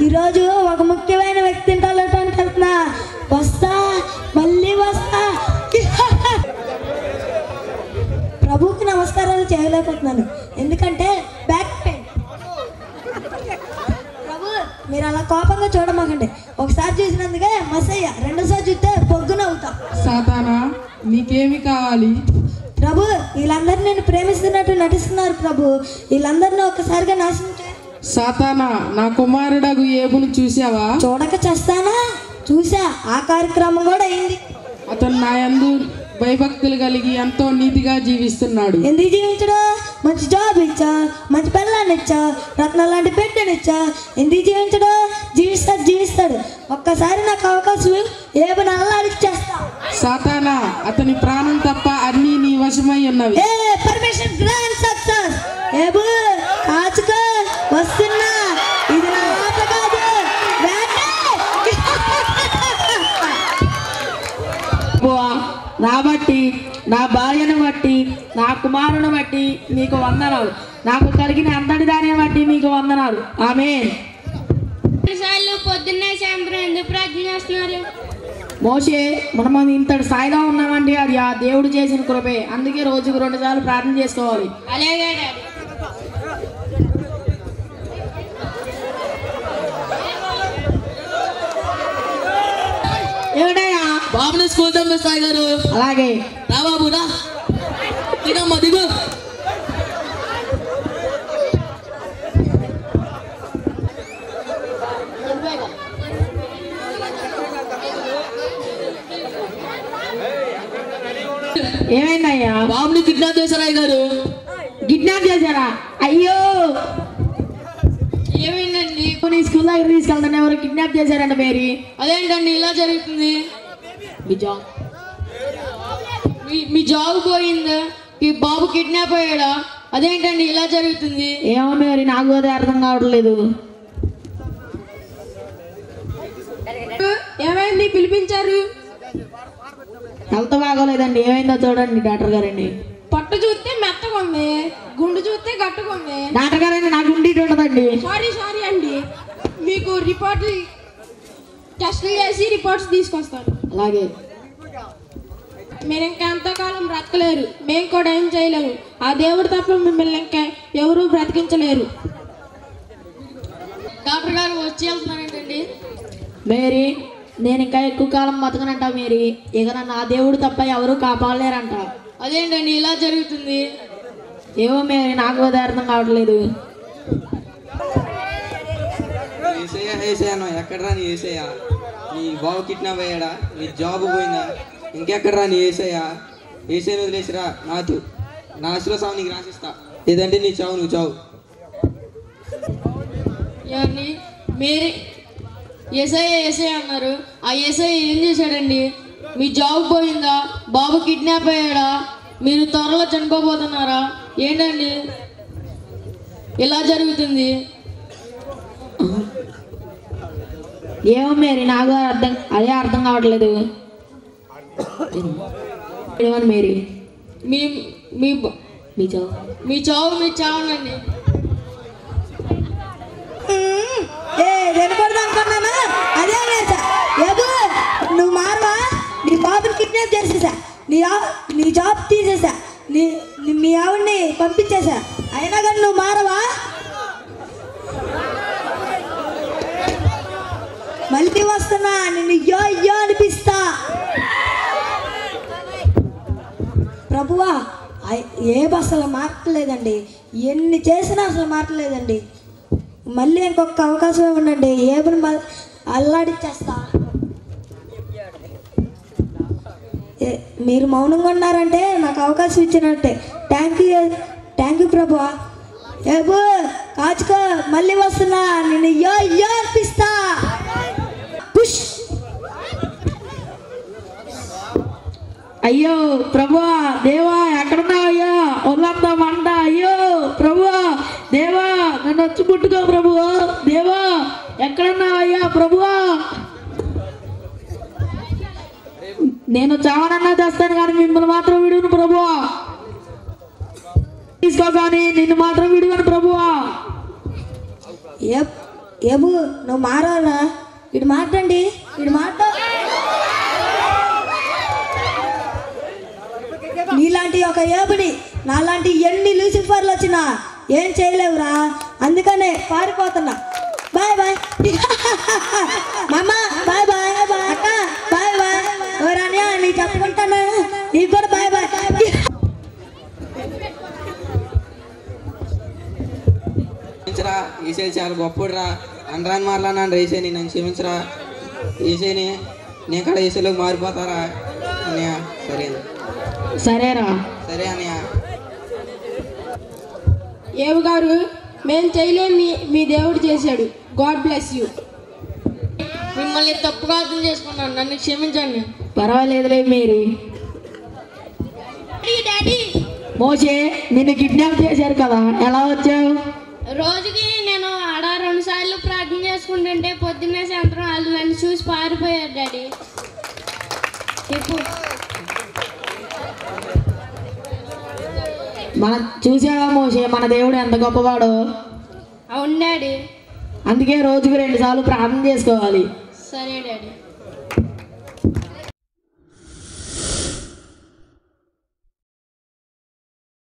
ఈరోజు ఒక ముఖ్యమైన వ్యక్తిని కలవటానికి వెళ్తున్నా వస్తా మళ్ళీ వస్తా ప్రభువుకి నమస్కారాలు చేయలేకపోతున్నాను ఎందుకంటే బ్యాక్ పెయిన్ ప్రభు మీరు అలా కోపంగా చూడమాకండి ఒకసారి చూసినందుకే మసయ్య రెండోసారి చూస్తే పొగ్గున అవుతా సాతానా నీకేమి కావాలి ప్రభు వీళ్ళందరూ నేను ప్రేమిస్తున్నట్టు నటిస్తున్నారు ప్రభు వీళ్ళందరినీ ఒక్కసారిగా నాశనం చేయండి సాతానా నా కుమారుడగు ఏబును చూసావా చూడక చేస్తానా చూసా ఆ కార్యక్రమం కూడా అయింది అతను నా యందు భయభక్తులు కలిగి ఎంతో నీతిగా జీవిస్తున్నాడు ఎందుకు జీవించడా మంచి జాబ్ ఇచ్చా మంచి పిల్లాన్ని ఇచ్చా రత్నం లాంటి బిడ్డనిచ్చా ఎందుకు జీవించడా జీవిస్తాడు జీవిస్తాడు ఒక్కసారి నాకు అవకాశం ఏ పని అల్లాడిచ్చేస్తా సాతానా అతని ప్రాణం తప్ప అన్నీ నీ వశమై ఉన్నవి ఏ పర్మిషన్ గ్రాండ్ సక్సెస్ ఏబు కాచుకో వస్తున్నా ఇది నా ఆట కాదు వేట. ప్రభువా, నా బట్టి నా భార్యను బట్టి నా కుమారుని బట్టి మీకు వందనాలు నాకు కలిగిన అంతటి దాన్ని బట్టి మీకు వందనాలు ఆమె సార్లు పొద్దున్నే సాయంత్రం ఎందుకు ప్రార్థన చేస్తున్నారు మోషే మనం ఇంతటి స్థాయిలో ఉన్నామంటే అది ఆ దేవుడు చేసిన కృపే అందుకే రోజుకు రెండు సార్లు ప్రార్థన చేసుకోవాలి అలాగే డాడీ ఏమిటయ్యా బాబుని స్కూల్ పంపిస్తాయి గారు అలాగే రా బాబు రా తినమ్మా దిగు ఏమైందయ్యా బాబుని కిడ్నాప్ చేశారాయ్ గారు కిడ్నాప్ చేశారా అయ్యో ఏమైందండి నీ స్కూల్ దగ్గర తీసుకెళ్తాను ఎవరు కిడ్నాప్ చేశారంట మేరీ అదేంటండి ఇలా జరుగుతుంది మీ జాబ్ మీ మీ జాబ్ పోయిందా మీ బాబు కిడ్నాప్ అయ్యాడా అదేంటండి ఇలా జరుగుతుంది ఏమో మేరీ నాకు అదే అర్థం కావట్లేదు ఏమైంది పిలిపించారు హెల్త్ బాగోలేదండి ఏమైందో చూడండి డాక్టర్ గారండి పట్టు చూస్తే మెత్తగా ఉంది గుండు చూస్తే గట్టుగా ఉంది డాక్టర్ గారండి నాకు ఉండేటి ఉండదండి సారీ సారీ అండి మీకు రిపోర్ట్లు టెస్టులు చేసి రిపోర్ట్స్ తీసుకొస్తారు అలాగే మీరు ఇంకా ఎంతకాలం బ్రతకలేరు మేము కూడా ఏం చేయలేము ఆ దేవుడు తప్ప మిమ్మల్ని ఇంకా ఎవరూ బ్రతికించలేరు డాక్టర్ గారు వచ్చి వెళ్తున్నారేంటండి మేరీ నేను ఇంకా ఎక్కువ కాలం బతకనంట మేరీ ఇక నన్ను ఆ దేవుడు తప్ప ఎవరు కాపాడలేరంట అదేంటండి ఇలా జరుగుతుంది ఏమో మేరీ నాకు అదే అర్థం కావట్లేదు ఏసయ్య ఏసయ్యను ఎక్కడరా నీ ఏసయ్య నీ బాబు కిడ్నాప్ అయ్యాడా నీ జాబ్ పోయిందా ఇంకెక్కడరా నీ ఏసయ్య ఏసయ్యను వదిలేసిరా నాతో నా ఆశలో సాగు నీకు రాసిస్తా లేదంటే నీ చావు నువ్వు చావు ఎవరిని మీరు ఎస్ఐ ఎస్ఐ అన్నారు ఆ ఎస్ఐ ఏం చేశాడండి మీ జాబ్ పోయిందా బాబు కిడ్నాప్ అయ్యాడా మీరు త్వరలో చనిపోబోతున్నారా ఏంటండి ఇలా జరుగుతుంది ఏమో మేరీ నాకు అర్థం అదే అర్థం కావట్లేదు ఏమని మేరీ మీ మీ బ- మీ చావు మీ చావు మీ చావునండి మ్మ్. ఏ వినకూడదు అనుకున్నానా అదే వేసా ఏబు నువ్వు మారవా నీ బాబుని కిడ్నాప్ చేసేసా నీ ఆ- నీ జాబ్ తీసేసా నీ నీ- మీ ఆవిడ్ని పంపించేసా అయినా కానీ నువ్వు మారవా మళ్ళీ వస్తున్నా నిన్ను యో యో అనిపిస్తా ప్రభువా ఐ- ఏ అసలు మారట్లేదండి ఎన్ని చేసినా అసలు మారట్లేదండి మళ్ళీ ఇంకొక అవకాశం ఇవ్వండి ఏమని మ- అల్లాడిచ్చేస్తా ఏ- మీరు మౌనంగా ఉన్నారంటే నాకు అవకాశం ఇచ్చినట్టే thank you thank you Prabhu ఏబు కాచుకో మళ్ళీ వస్తున్నా నేను యో యో అనిపిస్తా పుష్ అయ్యో ప్రభువా దేవా ఎక్కడున్నావు అయ్యా ఒళ్ళంతా మంట అయ్యో ప్రభువా దేవా నన్ను వచ్చి ముట్టుకో ప్రభువా దేవా ఎక్కడున్నావు అయ్యా ప్రభువా నేను చావనన్నా తెస్తాను కానీ మిమ్మల్ని మాత్రం విడును ప్రభువా తీసుకో కానీ నిన్ను మాత్రం విడువను ప్రభువా ఏ ఏబు నువ్వు మారాలా ఇటు మాట్లాడండి ఇటు మాట నీలాంటి ఒక ఏబుని నాలాంటి ఎన్ని లూసిఫర్లు వచ్చినా ఏం చేయలేవురా అందుకనే పారిపోతున్నా బాయ్ బాయ్ మామ బాయ్ బాయ్ అక్క బాయ్ బాయ్ ఎవరని నీకు చెప్పుకుంటాను నీకు కూడా బాయ్ బాయ్ క్షమించరా ఏసే చాలా గొప్పడురా అనరాని మాట్లాడినాను రేసేని నన్ను క్షమించరా ఏసేని నేను కూడా ఏసేలోకి మారిపోతారా అన్నయ్య సరే సరేరా సరే అన్నయ్య ఏవు గారు మేము చేయలేని మీ దేవుడు చేశాడు గాడ్ బ్లెస్ యూ మిమ్మల్ని తప్పుగా అర్థం చేసుకున్నాను నన్ను క్షమించండి పర్వాలేదులే మీరు డాడీ మోసే నిన్ను కిడ్నాప్ చేశారు కదా ఎలా వచ్చావు రోజుకి నేను ఆడ రెండు సార్లు ప్రార్థన చేసుకుంటుంటే పొద్దున్నే సాయంత్రం వాళ్ళు నన్ను చూసి పారిపోయారు డాడీ చెప్పు మనం చూసావా మోసే మన దేవుడు ఎంత గొప్పవాడో అవును డాడీ అందుకే రోజుకు రెండు సార్లు ప్రార్థన చేసుకోవాలి సరే డాడీ